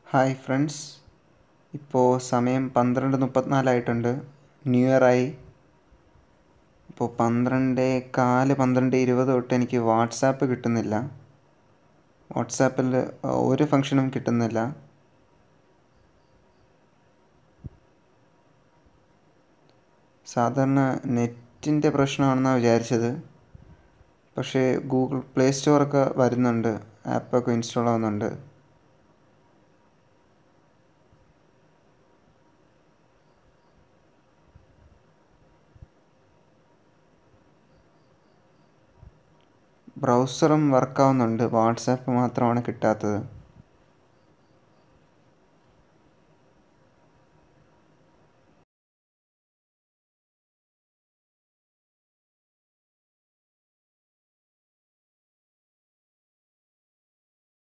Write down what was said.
hi friends ഇപ്പോൾ സമയം പന്ത്രണ്ട് മുപ്പത്തിനാലായിട്ടുണ്ട് ന്യൂ ഇയർ ആയി ഇപ്പോൾ പന്ത്രണ്ട് കാല് പന്ത്രണ്ട് ഇരുപത് തൊട്ട് എനിക്ക് വാട്സാപ്പ് കിട്ടുന്നില്ല വാട്സാപ്പിൽ ഒരു ഫങ്ഷനും കിട്ടുന്നില്ല സാധാരണ നെറ്റിൻ്റെ പ്രശ്നമാണെന്നാണ് വിചാരിച്ചത് പക്ഷേ ഗൂഗിൾ പ്ലേ സ്റ്റോറൊക്കെ വരുന്നുണ്ട് ആപ്പൊക്കെ ഇൻസ്റ്റാൾ ആവുന്നുണ്ട് ബ്രൗസറും വർക്കാവുന്നുണ്ട് വാട്സാപ്പ് മാത്രമാണ് കിട്ടാത്തത്